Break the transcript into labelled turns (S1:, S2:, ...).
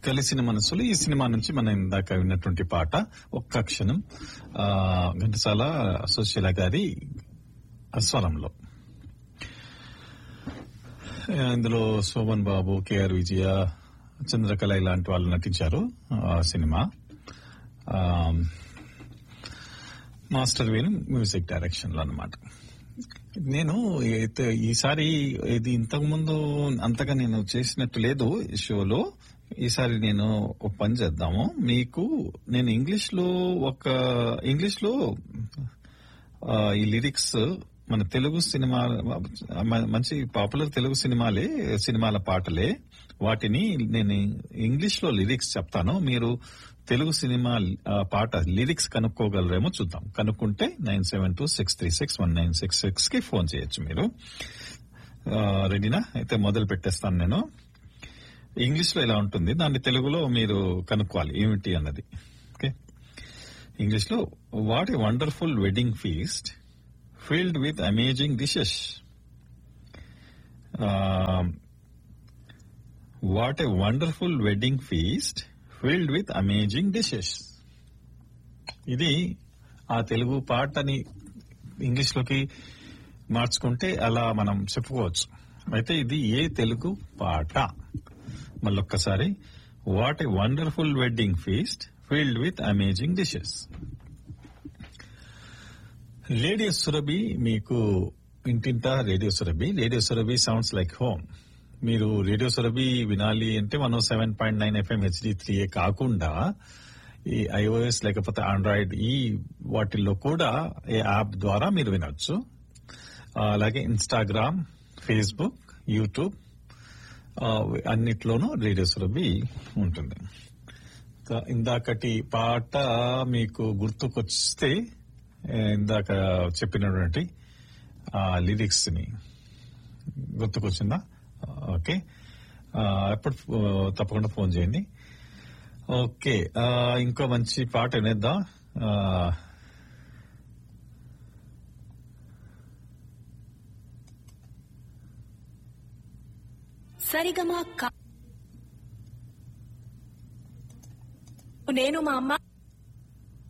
S1: కలిసిన మనసులు ఈ సినిమా నుంచి మనం ఇందాక విన్నటువంటి పాట ఒక్క క్షణం ఆ, ఘంటసాల సుశీల గారి స్వరంలో ఆ, ఇందులో శోభన్ బాబు కేఆర్ విజయ చంద్రకళ ఇలాంటి వాళ్ళు నటించారు ఆ సినిమా ఆ, మాస్టర్ వేణు మ్యూజిక్ డైరెక్షన్ లో అనమాట నేను అయితే ఈసారి ఇది ఇంతకు ముందు అంతగా నేను చేసినట్టు లేదు ఈ షోలో ఈసారి నేను ఒక పని చేద్దాము మీకు నేను ఇంగ్లీష్ లో ఒక ఇంగ్లీష్ లో ఆ, ఈ లిరిక్స్ మన తెలుగు సినిమా మ- మంచి పాపులర్ తెలుగు సినిమాలే సినిమాల పాటలే వాటిని నేను ఇంగ్లీష్ లో లిరిక్స్ చెప్తాను మీరు తెలుగు సినిమా ఆ, పాట లిరిక్స్ కనుక్కోగలరేమో చూద్దాం కనుక్కుంటే nine seven two six three six one nine six six కి ఫోన్ చేయొచ్చు మీరు ఆ, రెడీనా అయితే మొదలు పెట్టేస్తాను నేను ఇంగ్లీష్ లో ఇలా ఉంటుంది దాన్ని తెలుగులో మీరు కనుక్కోవాలి ఏమిటి అన్నది ఓకే ఇంగ్లీష్ లో what a wonderful wedding feast filled with amazing dishes what a wonderful wedding feast filled with amazing dishes ఇది ఆ తెలుగు పాటని ఇంగ్లీష్ లోకి మార్చుకుంటే అలా మనం చెప్పుకోవచ్చు అయితే ఇది ఏ తెలుగు పాట మళ్ళొక్కసారి what a wonderful wedding feast filled with amazing dishes Radio Surabhi మీకు ఇంటింటా Radio Surabhi Radio Surabhi sounds like home మీరు రేడియో సురభి వినాలి అంటే మనం seven point nine FM HD three కాకుండా ఈ ఐఓఎస్ లేకపోతే ఆండ్రాయిడ్ ఈ వాటిల్లో కూడా ఈ యాప్ ద్వారా మీరు వినొచ్చు ఆ, అలాగే ఇన్స్టాగ్రామ్ ఫేస్బుక్ యూట్యూబ్ ఆ, అన్నిట్లోనూ రేడియో సురభి ఉంటుంది ఇంకా ఇందాకటి పాట మీకు గుర్తుకొస్తే ఏ, ఇందాక చెప్పినటువంటి ఆ లిరిక్స్ ని గుర్తుకొచ్చిందా ఓకే ఆ, ఎప్పుడు ఫో- తప్పకుండా ఫోన్ చేయండి ఓకే ఆ, ఇంకో మంచి పాట వినేద్దాం ఆ,
S2: సరిగమా కా- నేను మా అమ్మ